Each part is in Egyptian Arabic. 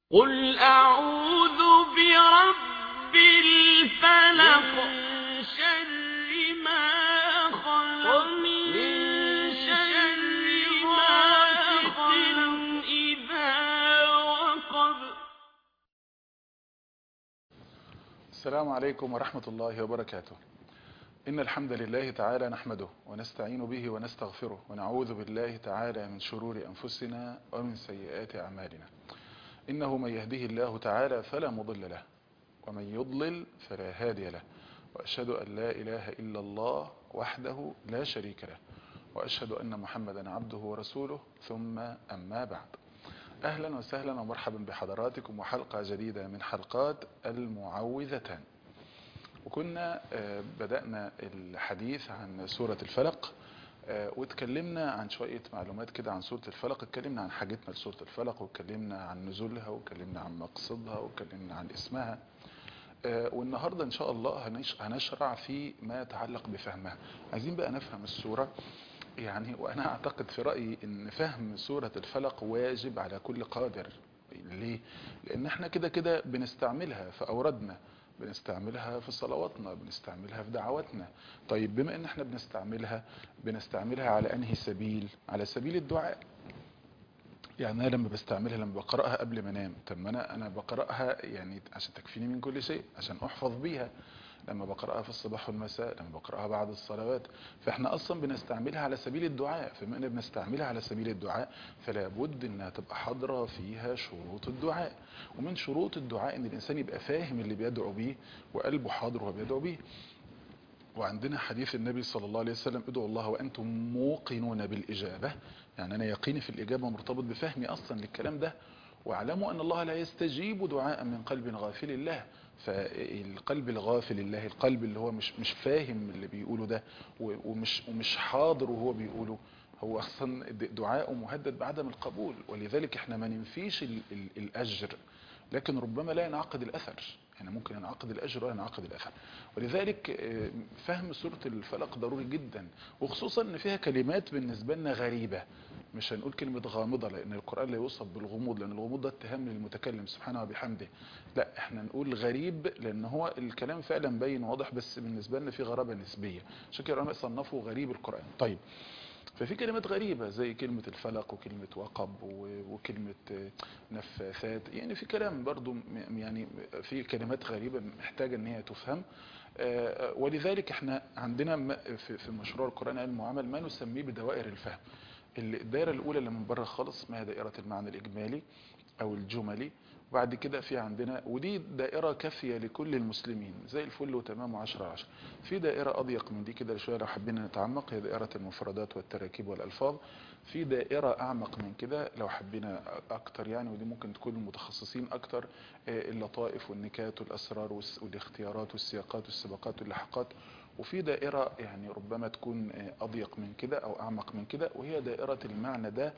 قل أعوذ برب الفلق من شر ما خلق ومن شر غاسق إذا وقب السلام عليكم ورحمة الله وبركاته إن الحمد لله تعالى نحمده ونستعين به ونستغفره ونعوذ بالله تعالى من شرور أنفسنا ومن سيئات أعمالنا إنه من يهده الله تعالى فلا مضل له ومن يضلل فلا هادي له وأشهد أن لا إله إلا الله وحده لا شريك له وأشهد أن محمدا عبده ورسوله ثم أما بعد أهلا وسهلا ومرحبا بحضراتكم وحلقة جديدة من حلقات المعوذتان وكنا آه، بدأنا الحديث عن سورة الفلق آه، واتكلمنا عن شوية معلومات كده عن سورة الفلق اتكلمنا عن حاجتنا لسورة الفلق واتكلمنا عن نزولها واتكلمنا عن مقصدها واتكلمنا عن اسمها آه، والنهاردة ان شاء الله هنش- هنشرع في ما يتعلق بفهمها عايزين بقى نفهم السورة يعني وانا اعتقد في رأيي ان فهم سورة الفلق واجب على كل قادر ليه؟ لان احنا كده كده بنستعملها في اوردنا بنستعملها في صلواتنا بنستعملها في دعواتنا طيب بما ان احنا بنستعملها بنستعملها على انهي سبيل على سبيل الدعاء يعني انا لما بستعملها لما بقراها قبل ما انام طب ما انا انا بقراها يعني عشان تكفيني من كل شيء عشان احفظ بيها لما بقراها في الصباح والمساء لما بقراها بعد الصلوات فاحنا اصلا بنستعملها على سبيل الدعاء فبما ان بنستعملها على سبيل الدعاء فلا بد انها تبقى حاضره فيها شروط الدعاء ومن شروط الدعاء ان الانسان يبقى فاهم اللي بيدعو بيه وقلبه حاضر وهو بيدعو بيه وعندنا حديث النبي صلى الله عليه وسلم ادعوا الله وانتم موقنون بالاجابه يعني انا يقيني في الاجابه مرتبط بفهمي اصلا للكلام ده واعلموا ان الله لا يستجيب دعاء من قلب غافل الله فالقلب الغافل الله القلب اللي هو مش مش فاهم اللي بيقوله ده و- ومش ومش حاضر وهو بيقوله هو اصلا د- دعاءه مهدد بعدم القبول ولذلك احنا ما ننفيش ال- ال- الاجر لكن ربما لا ينعقد الاثر يعني ممكن ينعقد الاجر ولا ينعقد الاثر ولذلك آه، فهم سوره الفلق ضروري جدا وخصوصا ان فيها كلمات بالنسبه لنا غريبه مش هنقول كلمه غامضه لان القران لا يوصف بالغموض لان الغموض ده اتهام للمتكلم سبحانه وبحمده لا احنا نقول غريب لان هو الكلام فعلا باين واضح بس بالنسبه لنا في غرابه نسبيه عشان كده العلماء صنفوا غريب القران طيب ففي كلمات غريبة زي كلمة الفلق وكلمة وقب و- وكلمة آه، نفاثات يعني في كلام برضو م- يعني في كلمات غريبة محتاجة ان هي تفهم آه، ولذلك احنا عندنا م- في في مشروع القرآن المعامل ما نسميه بدوائر الفهم ال- الدائرة الأولى اللي من بره خالص اسمها دائرة المعنى الإجمالي أو الجملي وبعد كده في عندنا ودي دائرة كافية لكل المسلمين زي الفل وتمام وعشرة عشر في دائرة أضيق من دي كده شوية لو حبينا نتعمق هي دائرة المفردات والتراكيب والألفاظ في دائرة أعمق من كده لو حبينا أكتر يعني ودي ممكن تكون المتخصصين أكتر آه، اللطائف والنكات والأسرار والس- والاختيارات والسياقات والسباقات واللحقات وفي دائرة يعني ربما تكون آه، أضيق من كده أو أعمق من كده وهي دائرة المعنى ده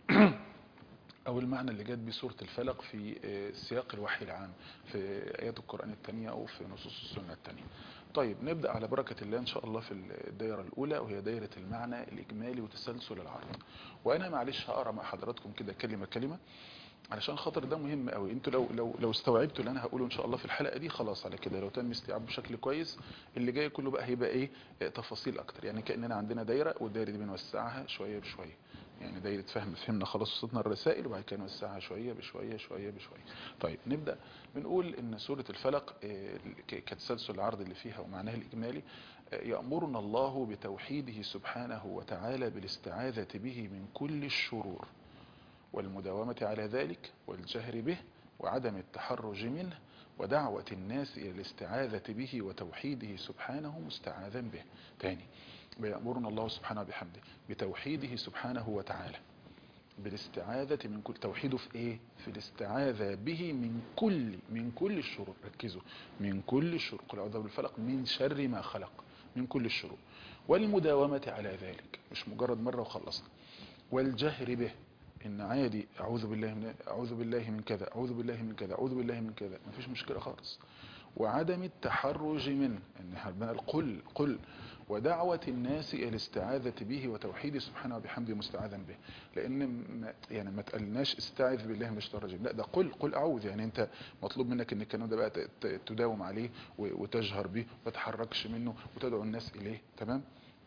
أو المعنى اللي جت بسورة الفلق في آه، سياق الوحي العام في آيات القرآن الثانية أو في نصوص السنة الثانية طيب نبدأ على بركة الله إن شاء الله في الدائرة الأولى وهي دائرة المعنى الإجمالي وتسلسل العرض وأنا معلش هقرا مع حضراتكم كده كلمة كلمة علشان خاطر ده مهم قوي انتوا لو لو لو استوعبتوا اللي انا هقوله ان شاء الله في الحلقه دي خلاص على كده لو تم استيعابه بشكل كويس اللي جاي كله بقى هيبقى ايه آه، تفاصيل اكتر يعني كاننا عندنا دايره والدايره دي بنوسعها شويه بشويه يعني دايره فهم فهمنا خلاص وصلنا الرسائل وبعد كده نوسعها شويه بشويه شويه بشويه طيب نبدا بنقول ان سوره الفلق آه، ك- كتسلسل العرض اللي فيها ومعناها الاجمالي آه، يامرنا الله بتوحيده سبحانه وتعالى بالاستعاذه به من كل الشرور والمداومة على ذلك والجهر به وعدم التحرج منه ودعوة الناس إلى الاستعاذة به وتوحيده سبحانه مستعاذا به تاني بيأمرنا الله سبحانه بحمده بتوحيده سبحانه وتعالى بالاستعاذة من كل توحيده في ايه في الاستعاذة به من كل من كل الشرور ركزوا من كل الشرور قل اعوذ بالفلق من شر ما خلق من كل الشرور والمداومة على ذلك مش مجرد مرة وخلصنا والجهر به ان عادي اعوذ بالله من اعوذ بالله من كذا اعوذ بالله من كذا اعوذ بالله من كذا مفيش مشكله خالص وعدم التحرج منه ان ربنا قال قل قل ودعوة الناس إلى الاستعاذة به وتوحيده سبحانه وبحمده مستعاذا به لأن ما يعني ما تقلناش استعذ بالله من الشيطان الرجيم لا ده قل قل أعوذ يعني أنت مطلوب منك أن الكلام ده بقى ت- ت- تداوم عليه و- وتجهر به وما تتحركش منه وتدعو الناس إليه تمام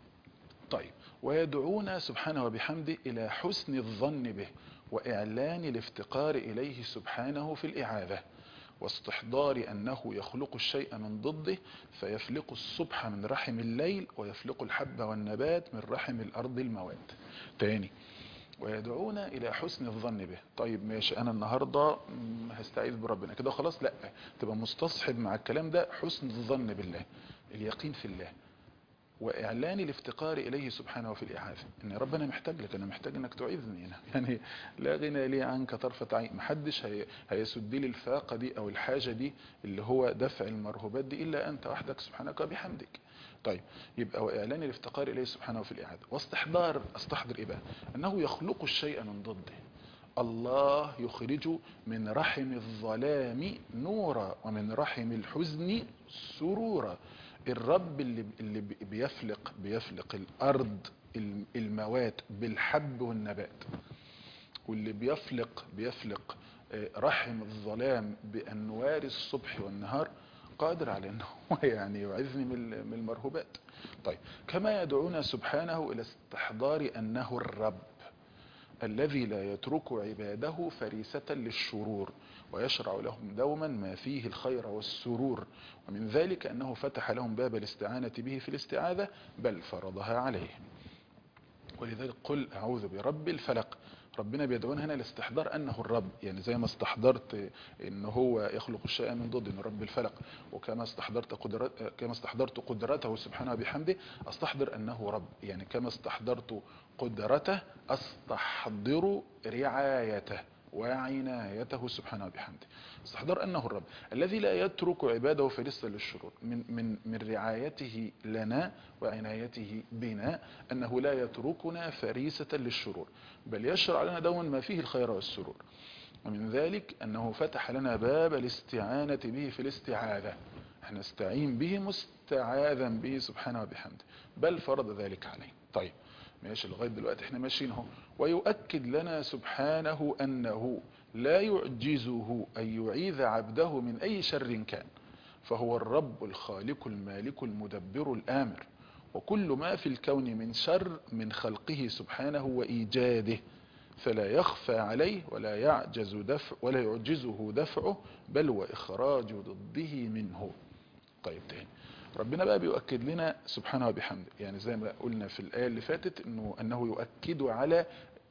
طيب ويدعونا سبحانه وبحمده إلى حسن الظن به وإعلان الافتقار إليه سبحانه في الإعاذة واستحضار أنه يخلق الشيء من ضده فيفلق الصبح من رحم الليل ويفلق الحب والنبات من رحم الأرض المواد تاني ويدعونا إلى حسن الظن به طيب ماشي أنا النهاردة مم، هستعيذ بربنا كده خلاص لا تبقى مستصحب مع الكلام ده حسن الظن بالله اليقين في الله واعلان الافتقار اليه سبحانه في الاعاذه ان ربنا محتاج لك انا محتاج انك تعيذني هنا يعني لا غنى لي عنك طرفه عين محدش هي هيسد لي الفاقه دي او الحاجه دي اللي هو دفع المرهوبات دي الا انت وحدك سبحانك وبحمدك طيب يبقى واعلان الافتقار اليه سبحانه في الاعاذه واستحضار استحضر ايه بقى انه يخلق الشيء من ضده الله يخرج من رحم الظلام نورا ومن رحم الحزن سرورا الرب اللي اللي بيفلق بيفلق الارض الموات بالحب والنبات واللي بيفلق بيفلق آه، رحم الظلام بانوار الصبح والنهار قادر على انه هو يعني يعذني من من المرهوبات طيب كما يدعونا سبحانه الى استحضار انه الرب الذي لا يترك عباده فريسة للشرور ويشرع لهم دوما ما فيه الخير والسرور ومن ذلك أنه فتح لهم باب الاستعانة به في الاستعاذة بل فرضها عليهم ولذلك قل أعوذ برب الفلق ربنا بيدعونا هنا لاستحضار أنه الرب يعني زي ما استحضرت أن هو يخلق الشيء من ضد أنه رب الفلق وكما استحضرت قدرت كما استحضرت قدرته سبحانه بحمده أستحضر أنه رب يعني كما استحضرت قدرته أستحضر رعايته وعنايته سبحانه وبحمده استحضر أنه الرب الذي لا يترك عباده فريسة للشرور من, من, من رعايته لنا وعنايته بنا أنه لا يتركنا فريسة للشرور بل يشرع لنا دوما ما فيه الخير والسرور ومن ذلك أنه فتح لنا باب الاستعانة به في الاستعاذة احنا نستعين به مستعاذا به سبحانه وبحمده بل فرض ذلك عليه طيب ماشي لغاية دلوقتي احنا ماشيين اهو ويؤكد لنا سبحانه أنه لا يعجزه أن يعيذ عبده من أي شر كان فهو الرب الخالق المالك المدبر الآمر وكل ما في الكون من شر من خلقه سبحانه وإيجاده فلا يخفى عليه ولا يعجز دفع ولا يعجزه دفعه بل وإخراج ضده منه طيب تاني ربنا بقى بيؤكد لنا سبحانه وبحمده يعني زي ما قلنا في الآية اللي فاتت إنه أنه يؤكد على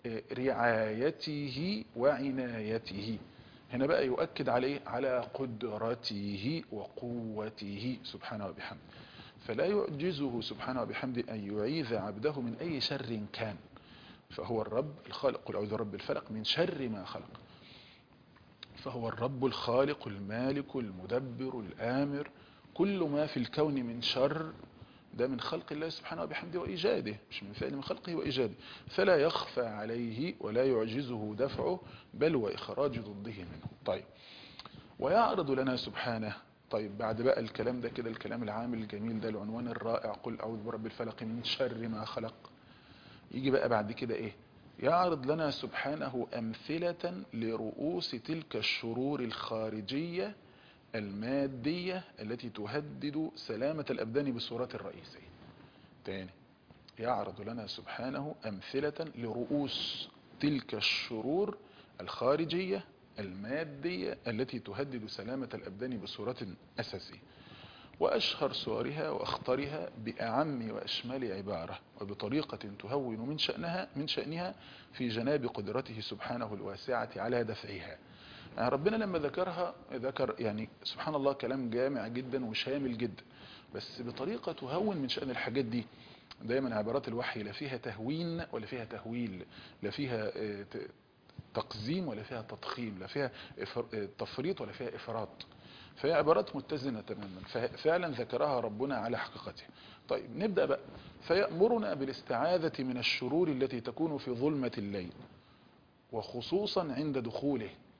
رعايته وعنايته هنا بقى يؤكد عليه على قدرته وقوته سبحانه وبحمده فلا يعجزه سبحانه وبحمده أن يعيذ عبده من أي شر كان فهو الرب الخالق قل أعوذ برب الفلق من شر ما خلق فهو الرب الخالق المالك المدبر الآمر كل ما في الكون من شر ده من خلق الله سبحانه وبحمده وإيجاده مش من فعل من خلقه وإيجاده فلا يخفى عليه ولا يعجزه دفعه بل وإخراج ضده منه طيب ويعرض لنا سبحانه طيب بعد بقى الكلام ده كده الكلام العام الجميل ده العنوان الرائع قل أعوذ برب الفلق من شر ما خلق يجي بقى بعد كده إيه يعرض لنا سبحانه أمثلة لرؤوس تلك الشرور الخارجية المادية التي تهدد سلامة الأبدان بصورة الرئيسية تاني يعرض لنا سبحانه أمثلة لرؤوس تلك الشرور الخارجية المادية التي تهدد سلامة الأبدان بصورة أساسية وأشهر صورها وأخطرها بأعم وأشمل عبارة وبطريقة تهون من شأنها, من شأنها في جناب قدرته سبحانه الواسعة على دفعها يعني ربنا لما ذكرها ذكر يعني سبحان الله كلام جامع جدا وشامل جدا بس بطريقة تهون من شأن الحاجات دي دايما عبارات الوحي لا فيها تهوين ولا فيها تهويل لا فيها تقزيم ولا فيها تضخيم لا فيها تفريط ولا فيها إفراط فهي عبارات متزنة تماما ففعلا ذكرها ربنا على حقيقتها طيب نبدأ بقى فيأمرنا بالاستعاذة من الشرور التي تكون في ظلمة الليل وخصوصا عند دخوله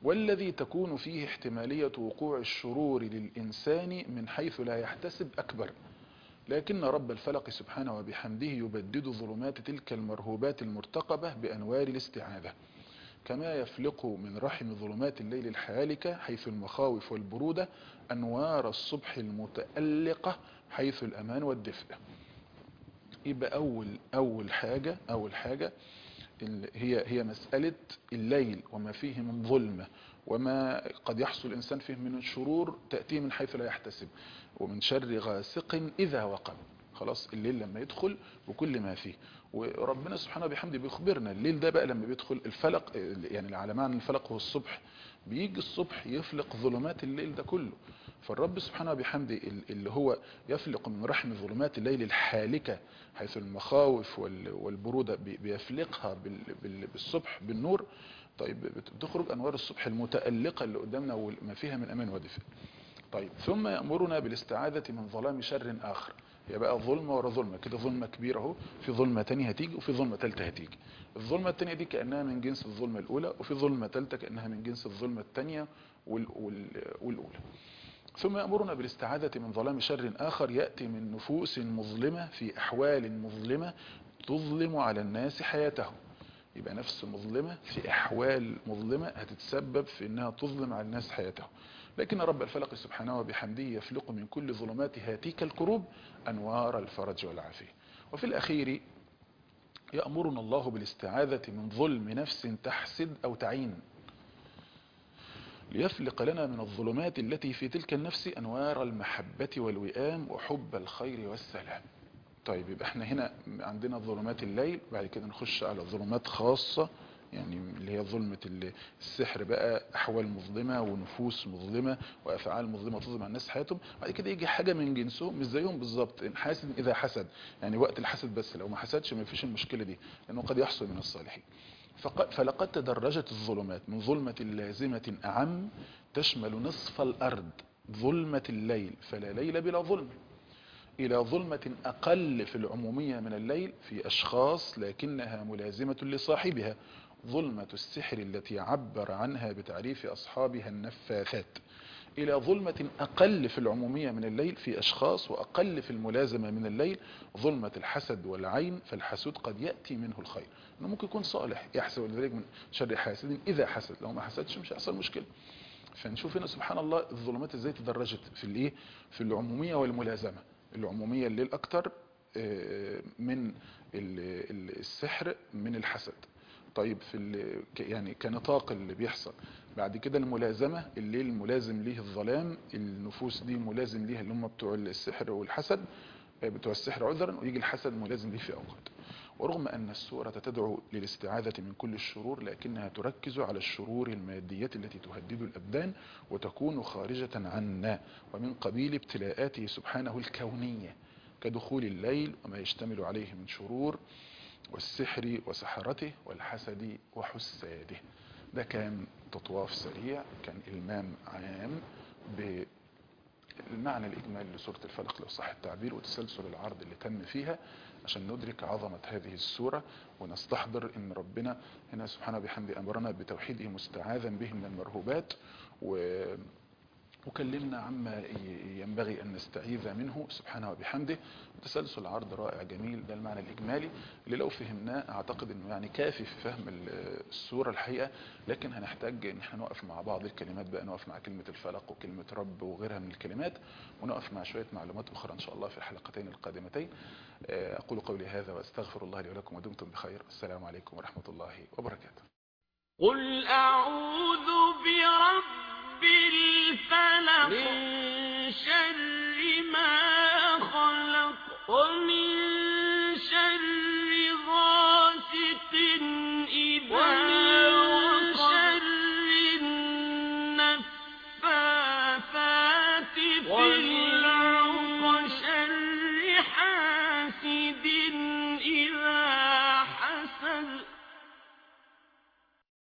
والذي تكون فيه احتمالية وقوع الشرور للإنسان من حيث لا يحتسب أكبر لكن رب الفلق سبحانه وبحمده يبدد ظلمات تلك المرهوبات المرتقبة بأنوار الاستعاذة كما يفلق من رحم ظلمات الليل الحالكة حيث المخاوف والبرودة أنوار الصبح المتألقة حيث الأمان والدفء يبقى أول أول حاجة أول حاجة هي هي مسألة الليل وما فيه من ظلمة وما قد يحصل الإنسان فيه من شرور تأتيه من حيث لا يحتسب ومن شر غاسق إذا وقب خلاص الليل لما يدخل بكل ما فيه وربنا سبحانه وبحمده بيخبرنا الليل ده بقى لما بيدخل الفلق يعني على معنى الفلق هو الصبح بيجي الصبح يفلق ظلمات الليل ده كله فالرب سبحانه وبحمده اللي هو يفلق من رحم ظلمات الليل الحالكة حيث المخاوف والبرودة بيفلقها بالصبح بالنور طيب بتخرج أنوار الصبح المتألقة اللي قدامنا وما فيها من أمان ودفء طيب ثم يأمرنا بالاستعاذة من ظلام شر آخر هي بقى ظلمة ورا ظلمة كده ظلمة كبيرة اهو في ظلمة تانية هتيجي وفي ظلمة تالتة هتيجي الظلمة التانية دي كأنها من جنس الظلمة الأولى وفي ظلمة تالتة كأنها من جنس الظلمة التانية والأولى ثم يأمرنا بالاستعاذة من ظلام شر آخر يأتي من نفوس مظلمة في أحوال مظلمة تظلم على الناس حياتهم يبقى نفس مظلمة في أحوال مظلمة هتتسبب في أنها تظلم على الناس حياتهم لكن رب الفلق سبحانه وبحمده يفلق من كل ظلمات هاتيك الكروب أنوار الفرج والعافية وفي الأخير يأمرنا الله بالاستعاذة من ظلم نفس تحسد أو تعين ليفلق لنا من الظلمات التي في تلك النفس أنوار المحبة والوئام وحب الخير والسلام طيب يبقى احنا هنا عندنا ظلمات الليل بعد كده نخش على ظلمات خاصة يعني اللي هي ظلمة السحر بقى أحوال مظلمة ونفوس مظلمة وأفعال مظلمة تظلم على الناس حياتهم بعد كده يجي حاجة من جنسهم مش زيهم بالظبط حاسد إذا حسد يعني وقت الحسد بس لو ما حسدش ما فيش المشكلة دي لأنه قد يحصل من الصالحين فلقد تدرجت الظلمات من ظلمة لازمة أعم تشمل نصف الأرض ظلمة الليل فلا ليل بلا ظلم إلى ظلمة أقل في العمومية من الليل في أشخاص لكنها ملازمة لصاحبها ظلمة السحر التي عبر عنها بتعريف أصحابها النفاثات إلى ظلمة أقل في العمومية من الليل في أشخاص وأقل في الملازمة من الليل ظلمة الحسد والعين فالحسود قد يأتي منه الخير إنه ممكن يكون صالح يحسد ولذلك من شر حاسد إذا حسد لو ما حسدش مش هيحصل مشكلة فنشوف هنا سبحان الله الظلمات ازاي تدرجت في الايه في العمومية والملازمة العمومية الليل أكتر من السحر من الحسد طيب في يعني كنطاق اللي بيحصل بعد كده الملازمة الليل ملازم ليه الظلام النفوس دي ملازم ليها اللي هم بتوع السحر والحسد بتوع السحر عذرا ويجي الحسد ملازم ليه في أوقات ورغم أن السورة تدعو للاستعاذة من كل الشرور لكنها تركز على الشرور المادية التي تهدد الأبدان وتكون خارجة عنا ومن قبيل ابتلاءاته سبحانه الكونية كدخول الليل وما يشتمل عليه من شرور والسحر وسحرته والحسد وحساده ده كان تطواف سريع كان إلمام عام بالمعنى الإجمالي لسورة الفلق لو صح التعبير وتسلسل العرض اللي تم فيها عشان ندرك عظمة هذه السورة ونستحضر ان ربنا هنا سبحانه بحمد أمرنا بتوحيده مستعاذا به من المرهوبات و وكلمنا عما ينبغي أن نستعيذ منه سبحانه وبحمده تسلسل عرض رائع جميل ده المعنى الإجمالي اللي لو فهمناه أعتقد أنه يعني كافي في فهم السورة الحقيقة لكن هنحتاج أن احنا نقف مع بعض الكلمات بقى نقف مع كلمة الفلق وكلمة رب وغيرها من الكلمات ونقف مع شوية معلومات أخرى إن شاء الله في الحلقتين القادمتين أقول قولي هذا وأستغفر الله لي ولكم ودمتم بخير السلام عليكم ورحمة الله وبركاته قل أعوذ برب الفلق من شر ما خلق ومن